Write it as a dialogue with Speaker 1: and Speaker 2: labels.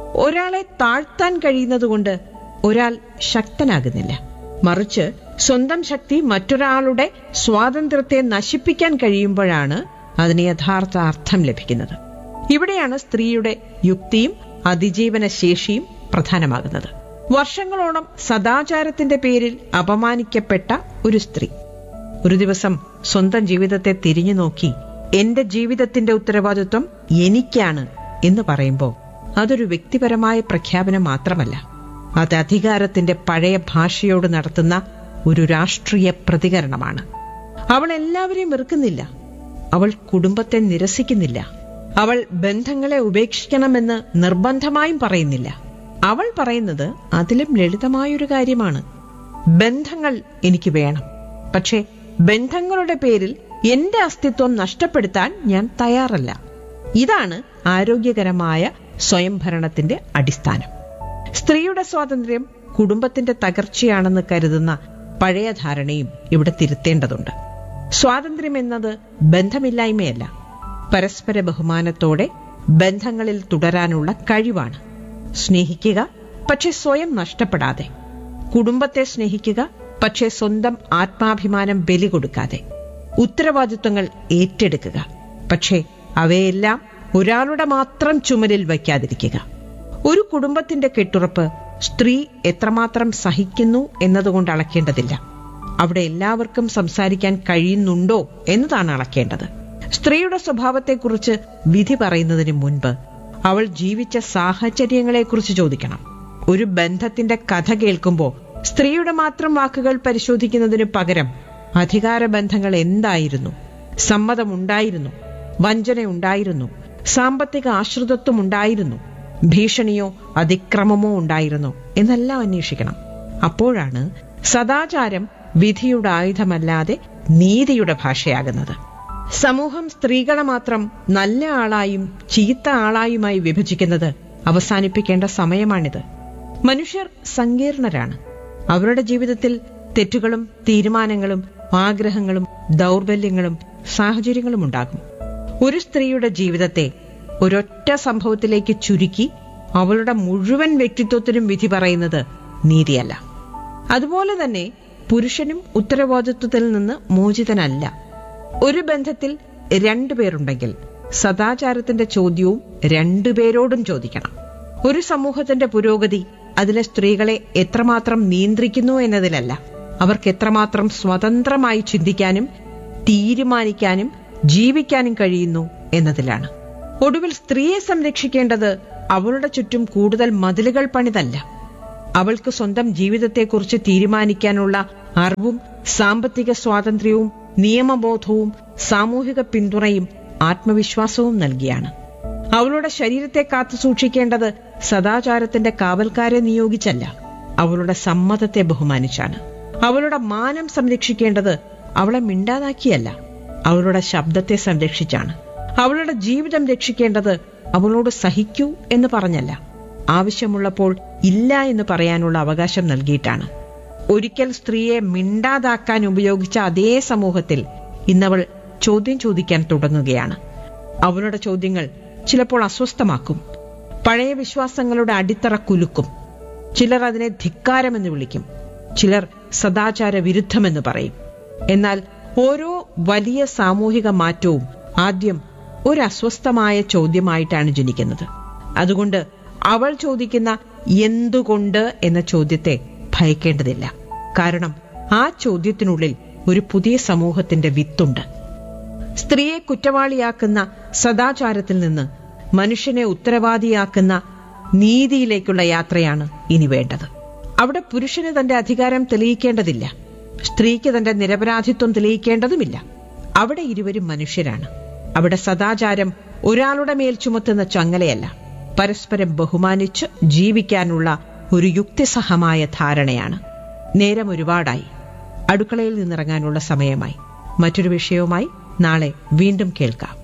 Speaker 1: ഒരാളെ താഴ്ത്താൻ കഴിയുന്നതുകൊണ്ട് ഒരാൾ ശക്തനാകുന്നില്ല മറിച്ച് സ്വന്തം ശക്തി മറ്റൊരാളുടെ സ്വാതന്ത്ര്യത്തെ നശിപ്പിക്കാൻ കഴിയുമ്പോഴാണ് അതിന് യഥാർത്ഥ അർത്ഥം ലഭിക്കുന്നത് ഇവിടെയാണ് സ്ത്രീയുടെ യുക്തിയും അതിജീവന ശേഷിയും പ്രധാനമാകുന്നത് വർഷങ്ങളോളം സദാചാരത്തിന്റെ പേരിൽ അപമാനിക്കപ്പെട്ട ഒരു സ്ത്രീ ഒരു ദിവസം സ്വന്തം ജീവിതത്തെ തിരിഞ്ഞു നോക്കി എന്റെ ജീവിതത്തിന്റെ ഉത്തരവാദിത്വം എനിക്കാണ് എന്ന് പറയുമ്പോൾ അതൊരു വ്യക്തിപരമായ പ്രഖ്യാപനം മാത്രമല്ല അത് അധികാരത്തിന്റെ പഴയ ഭാഷയോട് നടത്തുന്ന ഒരു രാഷ്ട്രീയ പ്രതികരണമാണ് അവൾ എല്ലാവരെയും വെറുക്കുന്നില്ല അവൾ കുടുംബത്തെ നിരസിക്കുന്നില്ല അവൾ ബന്ധങ്ങളെ ഉപേക്ഷിക്കണമെന്ന് നിർബന്ധമായും പറയുന്നില്ല അവൾ പറയുന്നത് അതിലും ലളിതമായൊരു കാര്യമാണ് ബന്ധങ്ങൾ എനിക്ക് വേണം പക്ഷേ ബന്ധങ്ങളുടെ പേരിൽ എന്റെ അസ്തിത്വം നഷ്ടപ്പെടുത്താൻ ഞാൻ തയ്യാറല്ല ഇതാണ് ആരോഗ്യകരമായ സ്വയംഭരണത്തിന്റെ അടിസ്ഥാനം സ്ത്രീയുടെ സ്വാതന്ത്ര്യം കുടുംബത്തിന്റെ തകർച്ചയാണെന്ന് കരുതുന്ന പഴയ ധാരണയും ഇവിടെ തിരുത്തേണ്ടതുണ്ട് സ്വാതന്ത്ര്യം എന്നത് ബന്ധമില്ലായ്മയല്ല പരസ്പര ബഹുമാനത്തോടെ ബന്ധങ്ങളിൽ തുടരാനുള്ള കഴിവാണ് സ്നേഹിക്കുക പക്ഷെ സ്വയം നഷ്ടപ്പെടാതെ കുടുംബത്തെ സ്നേഹിക്കുക പക്ഷേ സ്വന്തം ആത്മാഭിമാനം ബലി കൊടുക്കാതെ ഉത്തരവാദിത്വങ്ങൾ ഏറ്റെടുക്കുക പക്ഷേ അവയെല്ലാം ഒരാളുടെ മാത്രം ചുമലിൽ വയ്ക്കാതിരിക്കുക ഒരു കുടുംബത്തിന്റെ കെട്ടുറപ്പ് സ്ത്രീ എത്രമാത്രം സഹിക്കുന്നു എന്നതുകൊണ്ട് അളക്കേണ്ടതില്ല അവിടെ എല്ലാവർക്കും സംസാരിക്കാൻ കഴിയുന്നുണ്ടോ എന്നതാണ് അളക്കേണ്ടത് സ്ത്രീയുടെ സ്വഭാവത്തെക്കുറിച്ച് വിധി പറയുന്നതിന് മുൻപ് അവൾ ജീവിച്ച സാഹചര്യങ്ങളെക്കുറിച്ച് ചോദിക്കണം ഒരു ബന്ധത്തിന്റെ കഥ കേൾക്കുമ്പോൾ സ്ത്രീയുടെ മാത്രം വാക്കുകൾ പരിശോധിക്കുന്നതിന് പകരം അധികാര ബന്ധങ്ങൾ എന്തായിരുന്നു സമ്മതമുണ്ടായിരുന്നു വഞ്ചനയുണ്ടായിരുന്നു സാമ്പത്തിക ആശ്രിതത്വം ഉണ്ടായിരുന്നു ഭീഷണിയോ അതിക്രമമോ ഉണ്ടായിരുന്നു എന്നെല്ലാം അന്വേഷിക്കണം അപ്പോഴാണ് സദാചാരം വിധിയുടെ ആയുധമല്ലാതെ നീതിയുടെ ഭാഷയാകുന്നത് സമൂഹം സ്ത്രീകളെ മാത്രം നല്ല ആളായും ചീത്ത ആളായുമായി വിഭജിക്കുന്നത് അവസാനിപ്പിക്കേണ്ട സമയമാണിത് മനുഷ്യർ സങ്കീർണരാണ് അവരുടെ ജീവിതത്തിൽ തെറ്റുകളും തീരുമാനങ്ങളും ആഗ്രഹങ്ങളും ദൗർബല്യങ്ങളും സാഹചര്യങ്ങളും ഉണ്ടാകും ഒരു സ്ത്രീയുടെ ജീവിതത്തെ ഒരൊറ്റ സംഭവത്തിലേക്ക് ചുരുക്കി അവളുടെ മുഴുവൻ വ്യക്തിത്വത്തിനും വിധി പറയുന്നത് നീതിയല്ല അതുപോലെ തന്നെ പുരുഷനും ഉത്തരവാദിത്വത്തിൽ നിന്ന് മോചിതനല്ല ഒരു ബന്ധത്തിൽ രണ്ടുപേരുണ്ടെങ്കിൽ സദാചാരത്തിന്റെ ചോദ്യവും രണ്ടുപേരോടും ചോദിക്കണം ഒരു സമൂഹത്തിന്റെ പുരോഗതി അതിലെ സ്ത്രീകളെ എത്രമാത്രം നിയന്ത്രിക്കുന്നു എന്നതിലല്ല അവർക്ക് എത്രമാത്രം സ്വതന്ത്രമായി ചിന്തിക്കാനും തീരുമാനിക്കാനും ജീവിക്കാനും കഴിയുന്നു എന്നതിലാണ് ഒടുവിൽ സ്ത്രീയെ സംരക്ഷിക്കേണ്ടത് അവളുടെ ചുറ്റും കൂടുതൽ മതിലുകൾ പണിതല്ല അവൾക്ക് സ്വന്തം ജീവിതത്തെക്കുറിച്ച് തീരുമാനിക്കാനുള്ള അറിവും സാമ്പത്തിക സ്വാതന്ത്ര്യവും നിയമബോധവും സാമൂഹിക പിന്തുണയും ആത്മവിശ്വാസവും നൽകിയാണ് അവളുടെ ശരീരത്തെ കാത്തു സൂക്ഷിക്കേണ്ടത് സദാചാരത്തിന്റെ കാവൽക്കാരെ നിയോഗിച്ചല്ല അവളുടെ സമ്മതത്തെ ബഹുമാനിച്ചാണ് അവളുടെ മാനം സംരക്ഷിക്കേണ്ടത് അവളെ മിണ്ടാതാക്കിയല്ല അവളുടെ ശബ്ദത്തെ സംരക്ഷിച്ചാണ് അവളുടെ ജീവിതം രക്ഷിക്കേണ്ടത് അവളോട് സഹിക്കൂ എന്ന് പറഞ്ഞല്ല ആവശ്യമുള്ളപ്പോൾ ഇല്ല എന്ന് പറയാനുള്ള അവകാശം നൽകിയിട്ടാണ് ഒരിക്കൽ സ്ത്രീയെ മിണ്ടാതാക്കാൻ ഉപയോഗിച്ച അതേ സമൂഹത്തിൽ ഇന്നവൾ ചോദ്യം ചോദിക്കാൻ തുടങ്ങുകയാണ് അവളുടെ ചോദ്യങ്ങൾ ചിലപ്പോൾ അസ്വസ്ഥമാക്കും പഴയ വിശ്വാസങ്ങളുടെ അടിത്തറ കുലുക്കും ചിലർ അതിനെ ധിക്കാരമെന്ന് വിളിക്കും ചിലർ സദാചാര വിരുദ്ധമെന്ന് പറയും എന്നാൽ ഓരോ വലിയ സാമൂഹിക മാറ്റവും ആദ്യം ഒരു അസ്വസ്ഥമായ ചോദ്യമായിട്ടാണ് ജനിക്കുന്നത് അതുകൊണ്ട് അവൾ ചോദിക്കുന്ന എന്തുകൊണ്ട് എന്ന ചോദ്യത്തെ ഭയക്കേണ്ടതില്ല കാരണം ആ ചോദ്യത്തിനുള്ളിൽ ഒരു പുതിയ സമൂഹത്തിന്റെ വിത്തുണ്ട് സ്ത്രീയെ കുറ്റവാളിയാക്കുന്ന സദാചാരത്തിൽ നിന്ന് മനുഷ്യനെ ഉത്തരവാദിയാക്കുന്ന നീതിയിലേക്കുള്ള യാത്രയാണ് ഇനി വേണ്ടത് അവിടെ പുരുഷന് തന്റെ അധികാരം തെളിയിക്കേണ്ടതില്ല സ്ത്രീക്ക് തന്റെ നിരപരാധിത്വം തെളിയിക്കേണ്ടതുമില്ല അവിടെ ഇരുവരും മനുഷ്യരാണ് അവിടെ സദാചാരം ഒരാളുടെ മേൽ ചുമത്തുന്ന ചങ്ങലയല്ല പരസ്പരം ബഹുമാനിച്ച് ജീവിക്കാനുള്ള ഒരു യുക്തിസഹമായ ധാരണയാണ് നേരം ഒരുപാടായി അടുക്കളയിൽ നിന്നിറങ്ങാനുള്ള സമയമായി മറ്റൊരു വിഷയവുമായി നാളെ വീണ്ടും കേൾക്കാം